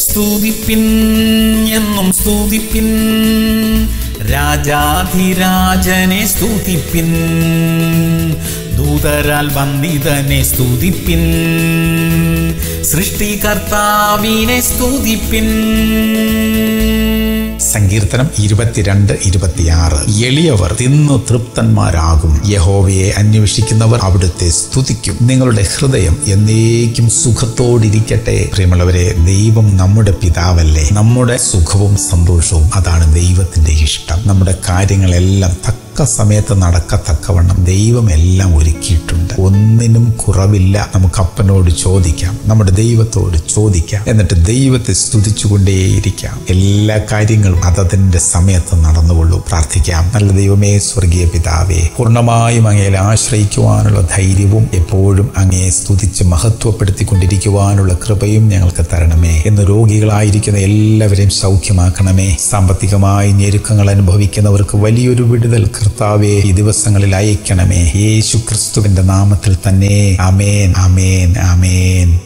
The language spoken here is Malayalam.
സ്തുതിപ്പിൻ എന്നും സ്തുതിപ്പിൻ രാജാധിരാജനെ സ്തുതിപ്പിൻ ദൂതരാൽ വന്ദിതനെ സ്തുതിപ്പിൻ സൃഷ്ടികർത്താവിനെ സ്തുതിപ്പിൻ സങ്കീർത്തനം ഇരുപത്തിരണ്ട് ഇരുപത്തിയാറ് എളിയവർ തിന്നു തൃപ്തന്മാരാകും യഹോവയെ അന്വേഷിക്കുന്നവർ അവിടുത്തെ സ്തുതിക്കും നിങ്ങളുടെ ഹൃദയം എന്നേക്കും സുഖത്തോടിരിക്കട്ടെ പ്രിയമുള്ളവരെ ദൈവം നമ്മുടെ പിതാവല്ലേ നമ്മുടെ സുഖവും സന്തോഷവും അതാണ് ദൈവത്തിന്റെ ഇഷ്ടം നമ്മുടെ കാര്യങ്ങളെല്ലാം തക്ക സമയത്ത് നടക്കത്തക്കവണ്ണം ദൈവം എല്ലാം ഒരുക്കിയിട്ടുണ്ട് ഒന്നിനും കുറവില്ല നമുക്ക് അപ്പനോട് ചോദിക്കാം നമ്മുടെ ദൈവത്തോട് ചോദിക്കാം എന്നിട്ട് ദൈവത്തെ സ്തുതിച്ചുകൊണ്ടേയിരിക്കാം എല്ലാ കാര്യങ്ങളും അതതിൻ്റെ സമയത്ത് നടന്നുകൊള്ളൂ പ്രാർത്ഥിക്കാം നല്ല ദൈവമേ സ്വർഗീയ പിതാവേ പൂർണ്ണമായും അങ്ങയിൽ ആശ്രയിക്കുവാനുള്ള ധൈര്യവും എപ്പോഴും അങ്ങയെ സ്തുതിച്ച് മഹത്വപ്പെടുത്തിക്കൊണ്ടിരിക്കുവാനുള്ള കൃപയും ഞങ്ങൾക്ക് തരണമേ എന്ന് രോഗികളായിരിക്കുന്ന എല്ലാവരെയും സൗഖ്യമാക്കണമേ സാമ്പത്തികമായി ഞെരുക്കങ്ങൾ അനുഭവിക്കുന്നവർക്ക് വലിയൊരു വിടുതൽ കർത്താവെ ഈ ദിവസങ്ങളിൽ അയക്കണമേ യേശു ക്രിസ്തുവിന്റെ നാമത്തിൽ തന്നെ അമേൻ അമേൻ അമേൻ